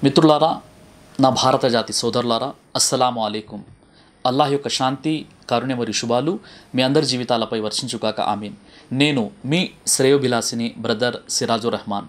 మిత్రులారా నా భారత జాతి సోదరులారా అస్సలాము అలైకుం అల్లాహ్ యొక్క శాంతి కారుణ్య మరియు శుభాలు మీ అందరి జీవితాలపై వర్షించుగాక ఆమీన్ నేను మీ శ్రేయోభిలాసిని బ్రదర్ సిరాజుర్ రెహమాన్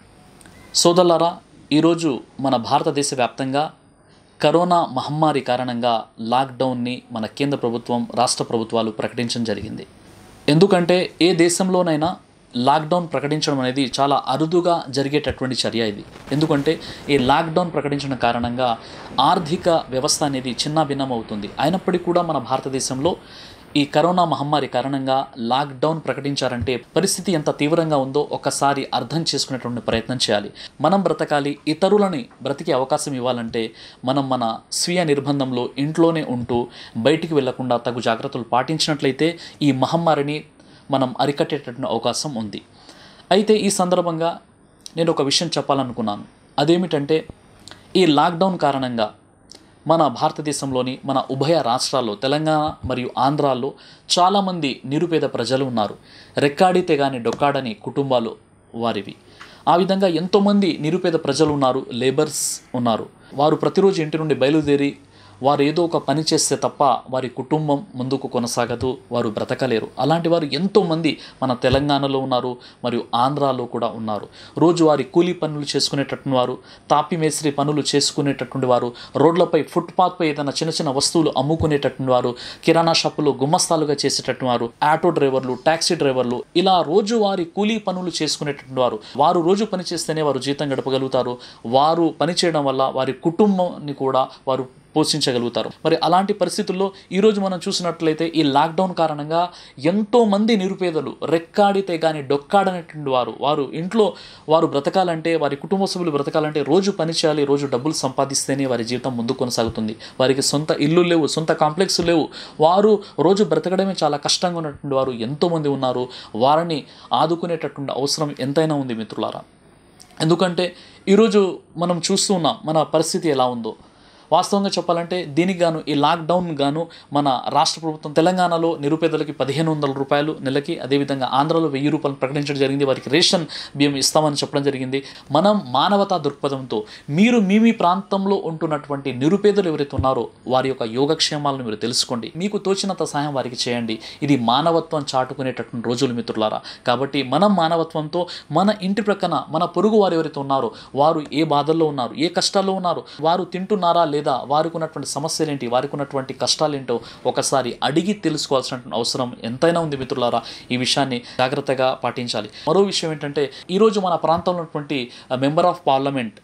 సోదరులారా ఈరోజు మన భారతదేశ వ్యాప్తంగా కరోనా మహమ్మారి కారణంగా లాక్డౌన్ని మన కేంద్ర ప్రభుత్వం రాష్ట్ర ప్రభుత్వాలు ప్రకటించడం జరిగింది ఎందుకంటే ఏ దేశంలోనైనా లాక్డౌన్ ప్రకటించడం అనేది చాలా అరుదుగా జరిగేటటువంటి చర్య ఇది ఎందుకంటే ఈ లాక్డౌన్ ప్రకటించడం కారణంగా ఆర్థిక వ్యవస్థ అనేది చిన్న భిన్నం అవుతుంది అయినప్పటికీ కూడా మన భారతదేశంలో ఈ కరోనా మహమ్మారి కారణంగా లాక్డౌన్ ప్రకటించారంటే పరిస్థితి ఎంత తీవ్రంగా ఉందో ఒకసారి అర్థం చేసుకునేటువంటి ప్రయత్నం చేయాలి మనం బ్రతకాలి ఇతరులని బ్రతికే అవకాశం ఇవ్వాలంటే మనం మన స్వీయ నిర్బంధంలో ఇంట్లోనే ఉంటూ బయటికి వెళ్లకుండా తగు జాగ్రత్తలు పాటించినట్లయితే ఈ మహమ్మారిని మనం అరికట్టేటటువంటి అవకాశం ఉంది అయితే ఈ సందర్భంగా నేను ఒక విషయం చెప్పాలనుకున్నాను అదేమిటంటే ఈ లాక్డౌన్ కారణంగా మన భారతదేశంలోని మన ఉభయ రాష్ట్రాల్లో తెలంగాణ మరియు ఆంధ్రాల్లో చాలామంది నిరుపేద ప్రజలు ఉన్నారు రెక్కాడితే కానీ డొక్కాడని కుటుంబాలు వారివి ఆ విధంగా ఎంతోమంది నిరుపేద ప్రజలు ఉన్నారు లేబర్స్ ఉన్నారు వారు ప్రతిరోజు ఇంటి నుండి బయలుదేరి వారు ఏదో ఒక పని చేస్తే తప్ప వారి కుటుంబం ముందుకు కొనసాగదు వారు బ్రతకలేరు అలాంటి వారు ఎంతోమంది మన తెలంగాణలో ఉన్నారు మరియు ఆంధ్రాలో కూడా ఉన్నారు రోజువారి కూలీ పనులు చేసుకునేటటువంటి వారు తాపి మేస్త్రి పనులు చేసుకునేటటువంటి వారు రోడ్లపై ఫుట్పాత్పై ఏదైనా చిన్న చిన్న వస్తువులు అమ్ముకునేటటువంటి వారు కిరాణా షాపులో గుమ్మస్తాలుగా చేసేటటువంటి వారు ఆటో డ్రైవర్లు టాక్సీ డ్రైవర్లు ఇలా రోజువారి కూలీ పనులు చేసుకునేటటువంటి వారు వారు రోజు పని చేస్తేనే వారు జీతం గడపగలుగుతారు వారు పని చేయడం వల్ల వారి కుటుంబాన్ని కూడా వారు పోషించగలుగుతారు మరి అలాంటి పరిస్థితుల్లో ఈరోజు మనం చూసినట్లయితే ఈ లాక్డౌన్ కారణంగా ఎంతో మంది నిరుపేదలు రెక్కాడితే కానీ డొక్కాడనటువంటి వారు వారు ఇంట్లో వారు బ్రతకాలంటే వారి కుటుంబ సభ్యులు బ్రతకాలంటే రోజు పని చేయాలి రోజు డబ్బులు సంపాదిస్తేనే వారి జీవితం ముందుకు కొనసాగుతుంది వారికి సొంత ఇల్లు లేవు సొంత కాంప్లెక్స్ లేవు వారు రోజు బ్రతకడమే చాలా కష్టంగా ఉన్నటువంటి వారు ఎంతోమంది ఉన్నారు వారిని ఆదుకునేటటువంటి అవసరం ఎంతైనా ఉంది మిత్రులారా ఎందుకంటే ఈరోజు మనం చూస్తూ ఉన్నాం మన పరిస్థితి ఎలా ఉందో వాస్తవంగా చెప్పాలంటే దీనికి గాను ఈ లాక్డౌన్ గాను మన రాష్ట్ర ప్రభుత్వం తెలంగాణలో నిరుపేదలకి పదిహేను వందల రూపాయలు నెలకి అదేవిధంగా ఆంధ్రలో వెయ్యి రూపాయలు ప్రకటించడం జరిగింది వారికి రేషన్ బియ్యం ఇస్తామని చెప్పడం జరిగింది మనం మానవతా దృక్పథంతో మీరు మీ మీ ప్రాంతంలో ఉంటున్నటువంటి నిరుపేదలు ఎవరైతే ఉన్నారో వారి యొక్క యోగక్షేమాలను మీరు తెలుసుకోండి మీకు తోచినంత సహాయం వారికి చేయండి ఇది మానవత్వం చాటుకునేటటువంటి రోజులు మిత్రులారా కాబట్టి మనం మానవత్వంతో మన ఇంటి ప్రక్కన మన పొరుగు వారు ఎవరైతే ఉన్నారో వారు ఏ బాధల్లో ఉన్నారు ఏ కష్టాల్లో ఉన్నారు వారు తింటున్నారా లేదా వారికి ఉన్నటువంటి సమస్యలు ఏంటి వారికి ఉన్నటువంటి కష్టాలు ఏంటో ఒకసారి అడిగి తెలుసుకోవాల్సిన అవసరం ఎంతైనా ఉంది మిత్రులారా ఈ విషయాన్ని జాగ్రత్తగా పాటించాలి మరో విషయం ఏంటంటే ఈరోజు మన ప్రాంతంలో ఉన్నటువంటి మెంబర్ ఆఫ్ పార్లమెంట్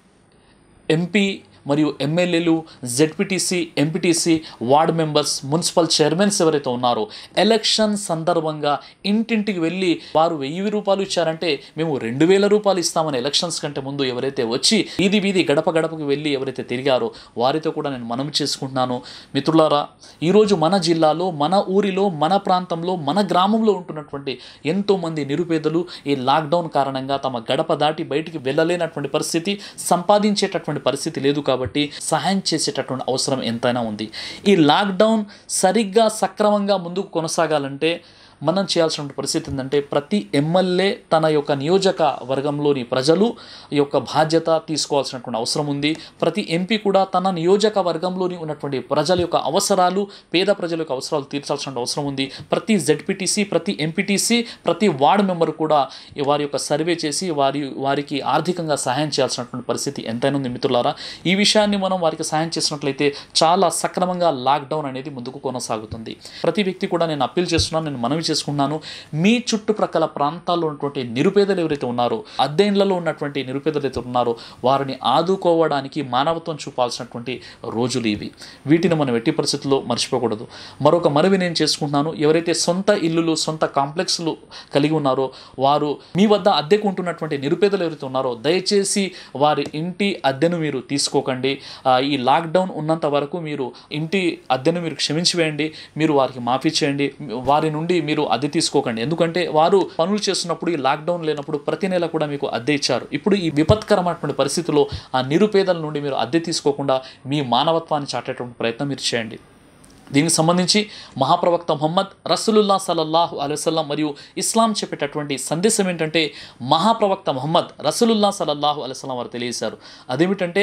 ఎంపీ మరియు ఎమ్మెల్యేలు ZPTC MPTC ward members municipal chairmans ఎవరైతే ఉన్నారో ఎలక్షన్ సందర్భంగా ఇంటింటికి వెళ్ళి వారు వెయ్యి రూపాయలు ఇచ్చారంటే మేము రెండు వేల రూపాయలు ఇస్తామని ఎలక్షన్స్ కంటే ముందు ఎవరైతే వచ్చి వీధి వీధి గడప గడపకి వెళ్ళి ఎవరైతే తిరిగారో వారితో కూడా నేను మనవి చేసుకుంటున్నాను మిత్రులారా ఈరోజు మన జిల్లాలో మన ఊరిలో మన ప్రాంతంలో మన గ్రామంలో ఉంటున్నటువంటి ఎంతోమంది నిరుపేదలు ఈ లాక్డౌన్ కారణంగా తమ గడప దాటి బయటికి వెళ్ళలేనటువంటి పరిస్థితి సంపాదించేటటువంటి పరిస్థితి లేదు కాబట్టి సహాయం చేసేటటువంటి అవసరం ఎంతైనా ఉంది ఈ లాక్డౌన్ సరిగ్గా సక్రమంగా ముందుకు కొనసాగాలంటే మనం చేయాల్సిన పరిస్థితి ఏంటంటే ప్రతి ఎమ్మెల్యే తన యొక్క నియోజక వర్గంలోని ప్రజలు ఈ యొక్క బాధ్యత తీసుకోవాల్సినటువంటి అవసరం ఉంది ప్రతి ఎంపీ కూడా తన నియోజక వర్గంలోని ఉన్నటువంటి ప్రజల యొక్క అవసరాలు పేద ప్రజల యొక్క అవసరాలు తీర్చాల్సిన అవసరం ఉంది ప్రతి జెడ్పీటీసీ ప్రతి ఎంపీటీసీ ప్రతి వార్డు మెంబర్ కూడా ఈ వారి యొక్క సర్వే చేసి వారి వారికి ఆర్థికంగా సహాయం చేయాల్సినటువంటి పరిస్థితి ఎంతైనా ఉంది మిత్రులారా ఈ విషయాన్ని మనం వారికి సహాయం చేసినట్లయితే చాలా సక్రమంగా లాక్డౌన్ అనేది ముందుకు కొనసాగుతుంది ప్రతి వ్యక్తి కూడా నేను అప్పీల్ చేస్తున్నాను నేను మనవి చేసుకున్నాను మీ చుట్టుప్రక్కల ప్రాంతాల్లో ఉన్నటువంటి నిరుపేదలు ఎవరైతే ఉన్నారో అద్దె ఇండ్లలో ఉన్నటువంటి నిరుపేదలు అయితే ఉన్నారో వారిని ఆదుకోవడానికి మానవత్వం చూపాల్సినటువంటి రోజులు ఇవి వీటిని మనం ఎట్టి పరిస్థితుల్లో మర్చిపోకూడదు మరొక మనవి నేను చేసుకుంటున్నాను ఎవరైతే సొంత ఇల్లులు సొంత కాంప్లెక్స్లు కలిగి ఉన్నారో వారు మీ వద్ద అద్దెకు ఉంటున్నటువంటి నిరుపేదలు ఎవరైతే ఉన్నారో దయచేసి వారి ఇంటి అద్దెను మీరు తీసుకోకండి ఆ, ఈ లాక్డౌన్ ఉన్నంత వరకు మీరు ఇంటి అద్దెను మీరు క్షమించి వేయండి మీరు వారికి మాఫీ చేయండి వారి నుండి మీరు అద్దె తీసుకోకండి ఎందుకంటే వారు పనులు చేస్తున్నప్పుడు ఈ లాక్డౌన్ లేనప్పుడు ప్రతి నెల కూడా మీకు అద్దె ఇచ్చారు ఇప్పుడు ఈ విపత్కరమైనటువంటి పరిస్థితుల్లో ఆ నిరుపేదల నుండి మీరు అద్దె తీసుకోకుండా మీ మానవత్వాన్ని చాటేటువంటి ప్రయత్నం మీరు చేయండి దీనికి సంబంధించి మహాప్రవక్త ముహమ్మద్ రసూలుల్లా సల్లల్లాహు అలైవల్లం మరియు ఇస్లాం చెప్పేటటువంటి సందేశం ఏంటంటే మహాప్రవక్త ముహమ్మద్ రసూలుల్లా సల్లల్లాహు అలైవల్లం వారు తెలియజేశారు అదేమిటంటే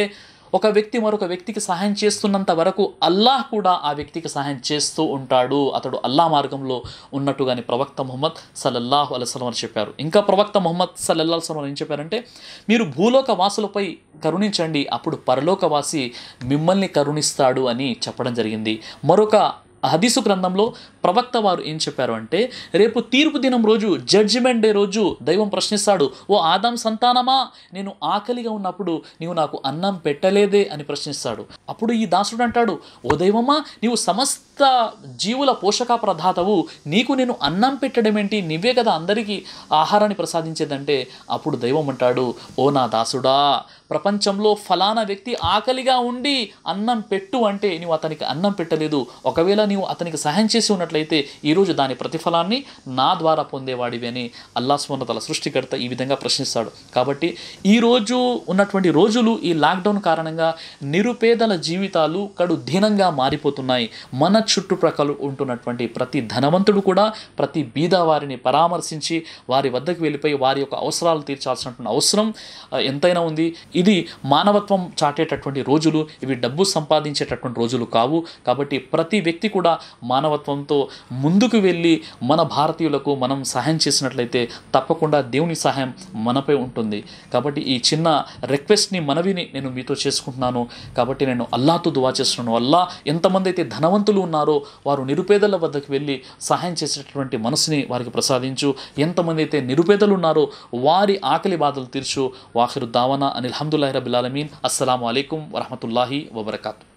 ఒక వ్యక్తి మరొక వ్యక్తికి సహాయం చేస్తున్నంత వరకు అల్లాహ్ కూడా ఆ వ్యక్తికి సహాయం చేస్తూ ఉంటాడు అతడు అల్లా మార్గంలో ఉన్నట్టుగాని ప్రవక్త ముహమ్మద్ సల్లల్లాహు అలైస్లం అని చెప్పారు ఇంకా ప్రవక్త ముహమ్మద్ సల్లల్లాహు అలైస్లం ఏం చెప్పారంటే మీరు భూలోక వాసులపై కరుణించండి అప్పుడు పరలోకవాసి మిమ్మల్ని కరుణిస్తాడు అని చెప్పడం జరిగింది మరొక హదీసు గ్రంథంలో ప్రవక్త వారు ఏం చెప్పారు అంటే రేపు తీర్పు దినం రోజు జడ్జిమెంట్ డే రోజు దైవం ప్రశ్నిస్తాడు ఓ ఆదాం సంతానమా నేను ఆకలిగా ఉన్నప్పుడు నీవు నాకు అన్నం పెట్టలేదే అని ప్రశ్నిస్తాడు అప్పుడు ఈ దాసుడు అంటాడు ఓ దైవమా నీవు సమస్త జీవుల పోషక ప్రదాతవు నీకు నేను అన్నం పెట్టడం ఏంటి నువ్వే కదా అందరికీ ఆహారాన్ని ప్రసాదించేదంటే అప్పుడు దైవం అంటాడు ఓ నా దాసుడా ప్రపంచంలో ఫలానా వ్యక్తి ఆకలిగా ఉండి అన్నం పెట్టు అంటే నీవు అతనికి అన్నం పెట్టలేదు ఒకవేళ నీవు అతనికి సహాయం చేసి ఉన్నట్లయితే ఈరోజు దాని ప్రతిఫలాన్ని నా ద్వారా పొందేవాడివి అని అల్లా స్మరణతల సృష్టికర్త ఈ విధంగా ప్రశ్నిస్తాడు కాబట్టి ఈరోజు ఉన్నటువంటి రోజులు ఈ లాక్డౌన్ కారణంగా నిరుపేదల జీవితాలు కడు దీనంగా మారిపోతున్నాయి మన చుట్టుప్రక్కల ఉంటున్నటువంటి ప్రతి ధనవంతుడు కూడా ప్రతి బీద వారిని పరామర్శించి వారి వద్దకు వెళ్ళిపోయి వారి యొక్క అవసరాలు తీర్చాల్సినటువంటి అవసరం ఆ, ఎంతైనా ఉంది ఇది మానవత్వం చాటేటటువంటి రోజులు ఇవి డబ్బు సంపాదించేటటువంటి రోజులు కావు కాబట్టి ప్రతి వ్యక్తి కూడా మానవత్వంతో ముందుకు వెళ్ళి మన భారతీయులకు మనం సహాయం చేసినట్లయితే తప్పకుండా దేవుని సహాయం మనపై ఉంటుంది కాబట్టి ఈ చిన్న రిక్వెస్ట్ని మనవిని నేను మీతో చేసుకుంటున్నాను కాబట్టి నేను అల్లాతో దువా చేస్తున్నాను అల్లా ఎంతమంది అయితే ధనవంతులు ఉన్నారో వారు నిరుపేదల వద్దకు వెళ్ళి సహాయం చేసేటటువంటి మనసుని వారికి ప్రసాదించు ఎంతమంది అయితే నిరుపేదలు ఉన్నారో వారి ఆకలి బాధలు తీర్చు వాఖిరు దావనా అని అల్హమ్దుల్లాహి రబిల్ ఆలమీన్ అస్సలం అయికం వరహమతుల్లాహి వబర్కాతు